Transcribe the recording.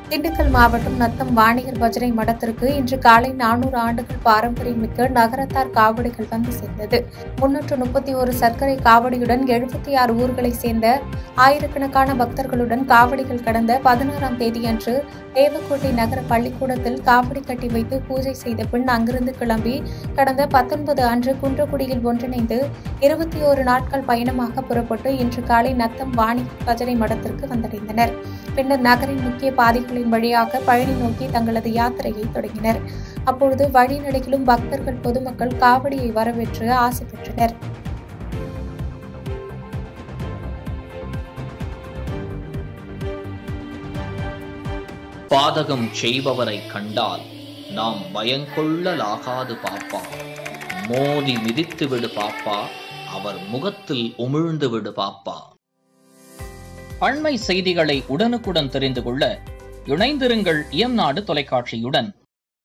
திண்டுக்கல் மாவட்டம் நத்தம் வாணிகர் பஜனை மடத்திற்கு இன்று காலை நானூறு ஆண்டுகள் பாரம்பரியமிக்க நகரத்தார் காவடிகள் வந்து சேர்ந்தது முன்னூற்று முப்பத்தி ஒரு சர்க்கரை காவடியுடன் எழுபத்தி ஆறு ஊர்களைச் சேர்ந்த ஆயிரக்கணக்கான பக்தர்களுடன் காவடிகள் கடந்த பதினாறாம் தேதியன்று தேவக்கோட்டை நகர பள்ளிக்கூடத்தில் காவடி கட்டி வைத்து பூஜை செய்த பின் அங்கிருந்து கிளம்பி கடந்த பத்தொன்பது அன்று குன்றக்குடியில் ஒன்றிணைந்து இருபத்தி ஓரு நாட்கள் பயணமாக புறப்பட்டு இன்று காலை நத்தம் வாணி பஜனை மடத்திற்கு வந்தடைந்தனர் பின்னர் நகரின் முக்கிய பாதைகளின் வழியாக பழனி நோக்கி தங்களது யாத்திரையை தொடங்கினர் அப்பொழுது வழிநடையிலும் பக்தர்கள் பொதுமக்கள் காவடியை வரவேற்று ஆசை பெற்றனர் பாதகம் செய்பவரை கண்டால் நாம் பயங்கொள்ளலாகாது பாப்பா மோதி மிதித்து விடு பாப்பா அவர் முகத்தில் உமிழ்ந்து விடு பாப்பா அண்மை செய்திகளை உடனுக்குடன் தெரிந்து கொள்ள இணைந்திருங்கள் இயம்நாடு தொலைக்காட்சியுடன்